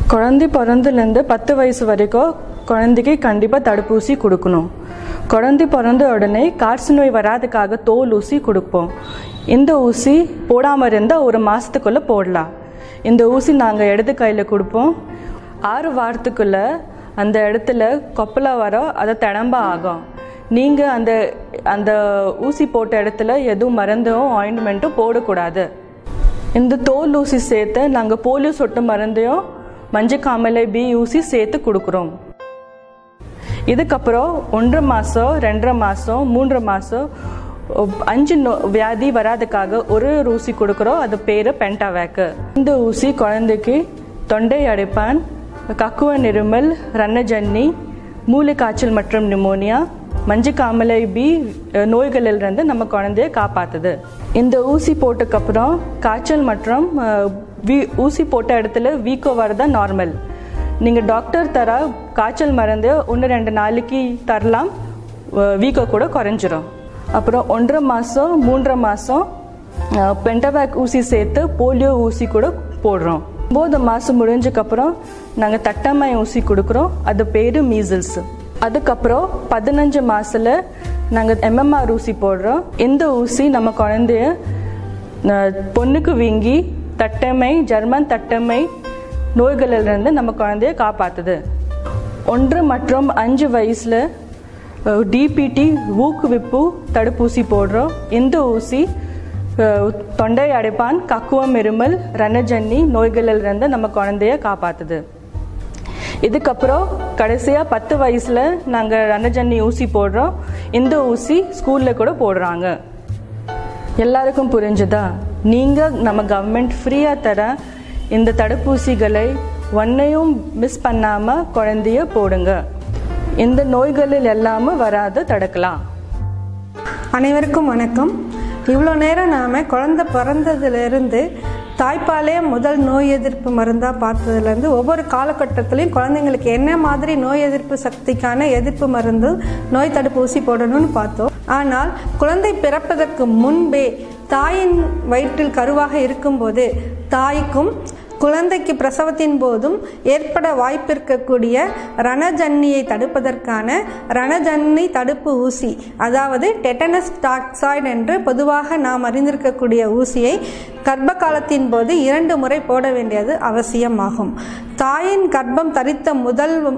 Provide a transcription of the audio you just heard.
குழந்தை பிறந்துலேருந்து பத்து வயசு வரைக்கும் குழந்தைக்கு கண்டிப்பாக தடுப்பூசி கொடுக்கணும் குழந்தை பிறந்த உடனே காய்ச்சல் நோய் வராதுக்காக தோல் ஊசி கொடுப்போம் இந்த ஊசி போடாமல் இருந்தால் ஒரு மாதத்துக்குள்ளே போடலாம் இந்த ஊசி நாங்கள் இடது கையில் கொடுப்போம் ஆறு வாரத்துக்குள்ளே அந்த இடத்துல கொப்பலா வரோம் அதை திடம்ப ஆகும் நீங்கள் அந்த அந்த ஊசி போட்ட இடத்துல எதுவும் மருந்தும் ஆயின்மெண்ட்டும் போடக்கூடாது இந்த தோல் ஊசி சேர்த்து நாங்கள் போலியோ சொட்டு மருந்தையும் மஞ்சக்காமலை பி ஊசி சேர்த்து கொடுக்குறோம் இதுக்கப்புறம் ஒன்றரை மாதம் ரெண்டரை மாதம் மூன்றரை மாதம் அஞ்சு நோ வியாதி வராதுக்காக ஒரு ஊசி கொடுக்குறோம் அது பேர் பென்டாவேக்கு இந்த ஊசி குழந்தைக்கு தொண்டை அடைப்பான் கக்குவ நிருமல் ரன்னஜன்னி மூளை காய்ச்சல் மற்றும் நிமோனியா மஞ்சக்காமலை பி நோய்களிலிருந்து நம்ம குழந்தைய காப்பாத்துது இந்த ஊசி போட்டதுக்கப்புறம் காய்ச்சல் மற்றும் அஹ், வீ- ஊசி போட்ட இடத்துல வீக்கோ வரதா நார்மல் நீங்கள் டாக்டர் தர காய்ச்சல் மருந்து ஒன்று ரெண்டு நாளைக்கு தரலாம் அஹ், வீக்கோ கூட குறைஞ்சிரும் அப்புறம் ஒன்றரை மாதம் மூன்றரை மாதம் பென்டவேக் ஊசி சேர்த்து போலியோ ஊசி கூட போடுறோம் ஒம்பது மாதம் முடிஞ்சக்கப்புறம் நாங்கள் தட்டம்மாய் ஊசி கொடுக்குறோம் அது பேர் மீசில்ஸ் அதுக்கப்புறம் பதினஞ்சு மாசத்துல நாங்கள் எம்எம்ஆர் ஊசி போடுறோம் இந்த ஊசி நம்ம குழந்தைய அஹ், பொண்ணுக்கு வீங்கி தட்டமை ஜெர்மன் தட்டமை நோய்களிலிருந்து நம்ம குழந்தைய காப்பாத்துது ஒன்று மற்றும் அஞ்சு வயசுல டிபிடி ஊக்குவிப்பு தடுப்பூசி போடுறோம் இந்த ஊசி அஹ், தொண்டை அடைப்பான் கக்குவம் இருமல் ரணஜன்னி நோய்களிலிருந்து நம்ம குழந்தைய காப்பாத்துது இதுக்கப்புறம் கடைசியாக பத்து வயசில் நாங்கள் ரணஜன்னி ஊசி போடுறோம் இந்த ஊசி ஸ்கூலில் கூட போடுறாங்க எல்லாருக்கும் புரிஞ்சுதா நீங்கள் நம்ம கவர்மெண்ட் ஃப்ரீயாக தர இந்த தடுப்பூசிகளை ஒன்றையும் மிஸ் பண்ணாமல் குழந்தைய போடுங்க இந்த நோய்களில் எல்லாமே வராது தடுக்கலாம் அனைவருக்கும் வணக்கம் இவ்வளோ நேரம் நாம் குழந்தை பிறந்ததுலேருந்து தாய்ப்பாலே முதல் நோய் எதிர்ப்பு மருந்தாக பார்த்ததுலேருந்து ஒவ்வொரு காலகட்டத்திலையும் குழந்தைங்களுக்கு என்ன மாதிரி நோய் எதிர்ப்பு சக்திக்கான எதிர்ப்பு மருந்து நோய் தடுப்பூசி போடணும்னு பார்த்தோம் ஆனால் குழந்தை பிறப்பதற்கு முன்பே தாயின் வயிற்றில் கருவாக இருக்கும்போது தாய்க்கும் குழந்தைக்கு பிரசவத்தின் போதும் ஏற்பட வாய்ப்பிருக்கக்கூடிய ரணஜன்னியை தடுப்பதற்கான ரணஜன்னி தடுப்பு ஊசி அதாவது டெட்டனஸ் டாக்ஸாய்டு என்று பொதுவாக நாம் அறிந்திருக்கக்கூடிய ஊசியை கர்ப்ப காலத்தின் போது இரண்டு முறை போட வேண்டியது அவசியமாகும் தாயின் கர்ப்பம் தரித்த முதல்